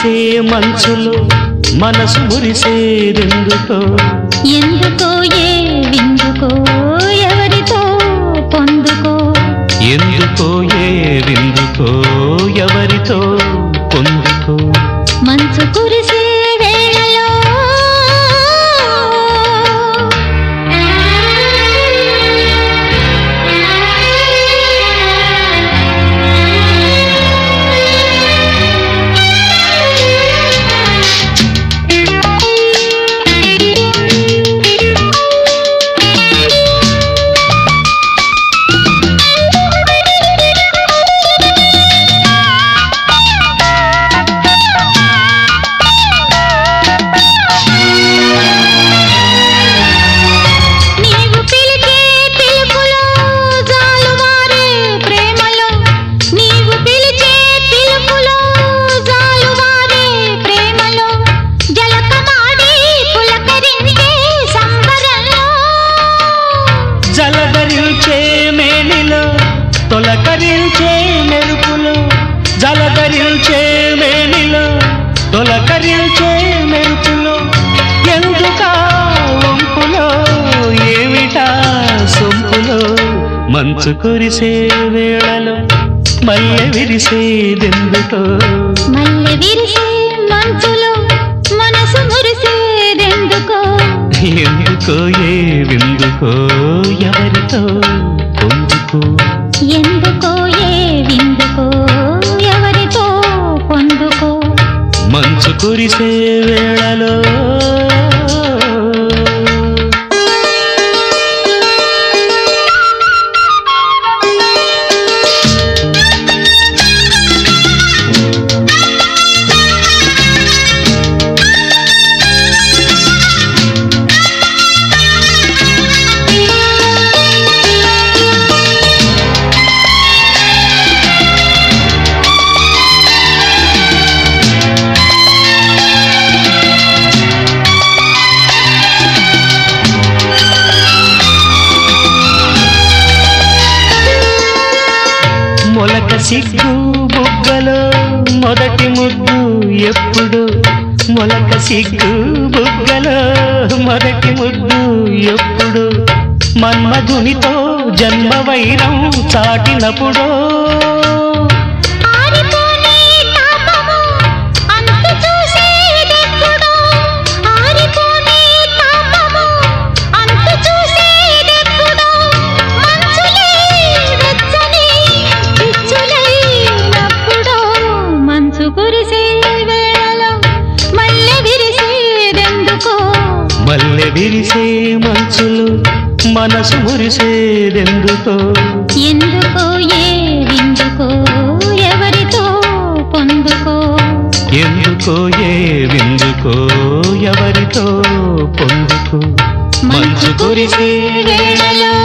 కురిసే మంచులో మనసు మురిసేదెందుకో ఎందుకో ఏ విందుకో ఎవరితో పొందుకో ఎందుకో ఏ విందుకో ఎవరితో పొందుకో మంచు కురిసే వేళలో నీవు పిలిచే పిలుపులో జాలువారే ప్రేమలో నీవు పిలిచే పిలుపులో జాలువారే ప్రేమలో జలకమాడి పులకరించే సంబరంలో జలధరించే మేనిలో తొలకరించే మెరుపులో జలధరించే మేనిలో తొలకరించే మెరుపులో ఎందుకా వంపులో ఏమిటా సొంపులో మంచు కురిసే వేళలో మల్లె విరిసేదెందుకో మల్లె విరిసే మంచులో మనసు మురిసేదెందుకో ఎందుకో ఏ విందుకో ఎవరితో పొందుకో ఎందుకో ఏ విందుకో ఎవరితో పొందుకో మంచు కురిసే వేళలో మొలక సిగ్గు బుగ్గలో మొదటి ముద్దు ఎప్పుడు మొలక సిగ్గు బుగ్గలో మొదటి ముద్దు ఎప్పుడు మన్మధునితో జన్మ వైరం చాటినప్పుడు ఆరిపోని తాపము అంతు చూసేదెప్పుడో ఆరిపోని తాపము అంతు చూసేదెప్పుడో మంచులే వెచ్చని పిచ్చులైనప్పుడో మంచు కురిసే వేళలో మల్లె విరిసేదెందుకో మల్లె విరిసే మంచులు మనసు మురిసేదెందుకో ఎందుకో ఏ విందుకో ఎవరితో పొందుకో ఎందుకో ఏ విందుకో ఎవరితో పొందుకో మంచు కురిసే వేళలో